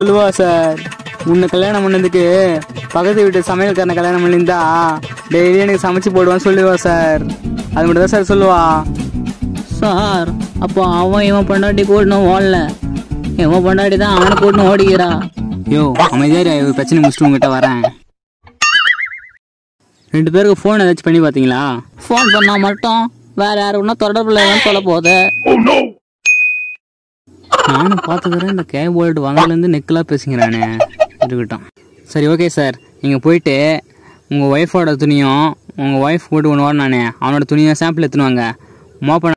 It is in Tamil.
சொல்லுவா சார் உன்னை கல்யாணம் பண்ணதுக்கு பக்கத்து வீட்டு சமையல்காரனை கல்யாணம் பண்ணியிருந்தா டெய்லி எனக்கு சமைச்சு போடுவான்னு சொல்லுவா சார் அது மட்டும் தான் சார் சொல்லுவா சார் அப்போ அவன் இவன் பொண்டாட்டி கூட்டணும் ஓடல இவன் பொண்டாட்டி தான் அவனை கூட்டணும் ஓடிக்கிறா யோ அமைதியாக ஒரு பிரச்சனை முடிச்சுட்டு உங்ககிட்ட வரேன் ரெண்டு பேருக்கு ஃபோன் ஏதாச்சும் பண்ணி பார்த்தீங்களா ஃபோன் பண்ணா மட்டும் வேற யாருக்குன்னா தொடர்புல இல்லைன்னு சொல்ல போகுது நானும் பார்த்துக்கிறேன் இந்த கேபோல்டு வந்ததுலேருந்து நெக்கலாக பேசுங்கிறானே இருக்கட்டும் சரி ஓகே சார் நீங்கள் போயிட்டு உங்கள் ஒய்ஃபோட துணியும் உங்கள் ஒய்ஃப் போட்டு ஒன்று நானே அவனோட துணியை சாம்பிள் எடுத்துன்னு வாங்க மோப்ப